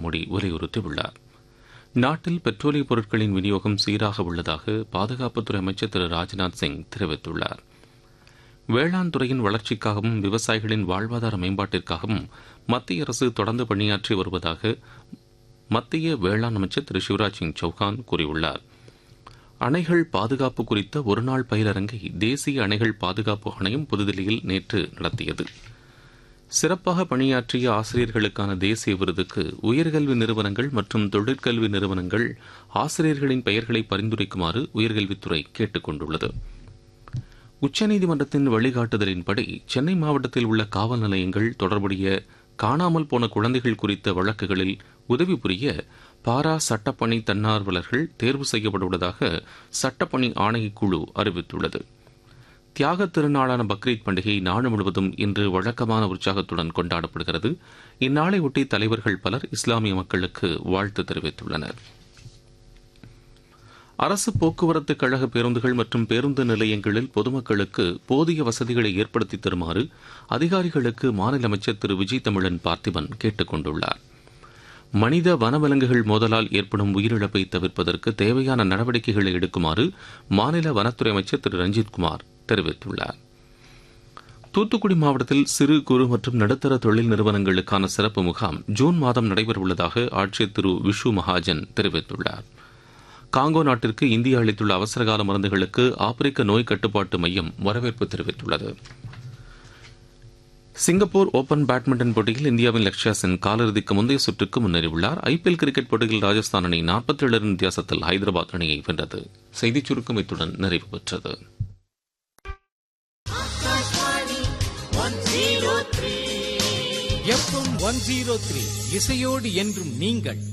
மோடி வலியுறுத்தியுள்ளார் நாட்டில் பெட்ரோலிய பொருட்களின் விநியோகம் சீராக உள்ளதாக பாதுகாப்புத்துறை அமைச்சர் திரு ராஜ்நாத் சிங் தெரிவித்துள்ளார் வேளாண் துறையின் வளர்ச்சிக்காகவும் விவசாயிகளின் வாழ்வாதார மேம்பாட்டிற்காகவும் மத்திய அரசு தொடர்ந்து பணியாற்றி வருவதாக மத்திய வேளாண் அமைச்சர் திரு சிவராஜ் சிங் சௌகான் கூறியுள்ளார் அணைகள் பாதுகாப்பு குறித்த ஒருநாள் பயிலரங்கை தேசிய அணைகள் பாதுகாப்பு ஆணையம் புதுதில்லியில் நேற்று நடத்தியது சிறப்பாக பணியாற்றிய ஆசிரியர்களுக்கான தேசிய விருதுக்கு உயர்கல்வி நிறுவனங்கள் மற்றும் தொழிற்கல்வி நிறுவனங்கள் ஆசிரியர்களின் பெயர்களை பரிந்துரைக்குமாறு உயர்கல்வித்துறை கேட்டுக் கொண்டுள்ளது உச்சநீதிமன்றத்தின் வழிகாட்டுதலின்படி சென்னை மாவட்டத்தில் உள்ள காவல் நிலையங்கள் தொடர்புடைய காணாமல் போன குழந்தைகள் குறித்த வழக்குகளில் உதவி புரிய பாரா சட்டப்பணி தன்னார்வலர்கள் தேர்வு செய்யப்பட்டுள்ளதாக சட்டப்பணி ஆணையக்குழு அறிவித்துள்ளது தியாக திருநாளான பக்ரீத் பண்டிகை நாடு முழுவதும் இன்று வழக்கமான உற்சாகத்துடன் கொண்டாடப்படுகிறது இந்நாளையொட்டி தலைவர்கள் பலர் இஸ்லாமிய மக்களுக்கு வாழ்த்து தெரிவித்துள்ளனா் அரசு போக்குவரத்து கழக பேருந்துகள் மற்றும் பேருந்து நிலையங்களில் பொதுமக்களுக்கு போதிய வசதிகளை ஏற்படுத்தி தருமாறு அதிகாரிகளுக்கு மாநில அமைச்சர் திரு விஜய் தமிழன் பார்த்திபன் கேட்டுக் கொண்டுள்ளார் மனித வனவிலங்குகள் மோதலால் ஏற்படும் உயிரிழப்பை தவிர்ப்பதற்கு தேவையான நடவடிக்கைகளை எடுக்குமாறு மாநில வனத்துறை அமைச்சர் திரு ரஞ்சித்குமார் தெரிவித்துள்ளார் தூத்துக்குடி மாவட்டத்தில் சிறு குறு மற்றும் நடுத்தர தொழில் நிறுவனங்களுக்கான சிறப்பு முகாம் ஜூன் மாதம் நடைபெறவுள்ளதாக ஆட்சியர் திரு விஷு மகாஜன் தெரிவித்துள்ளாா் காங்கோ நாட்டிற்கு இந்தியா அளித்துள்ள அவசரகால மருந்துகளுக்கு ஆப்பிரிக்க நோய் கட்டுப்பாட்டு மையம் வரவேற்பு தெரிவித்துள்ளது சிங்கப்பூர் ஓபன் பேட்மிண்டன் போட்டியில் இந்தியாவின் லக்ஷயா சென் காலிறுதிக்கு முந்தைய சுற்றுக்கு முன்னேறியுள்ளார் ஐபிஎல் கிரிக்கெட் போட்டியில் ராஜஸ்தான் அணி நாற்பத்தி ஏழு ரன் வித்தியாசத்தில் ஹைதராபாத் அணியை வென்றது செய்திச் சுருக்கம் இத்துடன் நிறைவு பெற்றது எஃப்எம் ஒன் ஜீரோ த்ரீ இசையோடு என்றும் நீங்கள்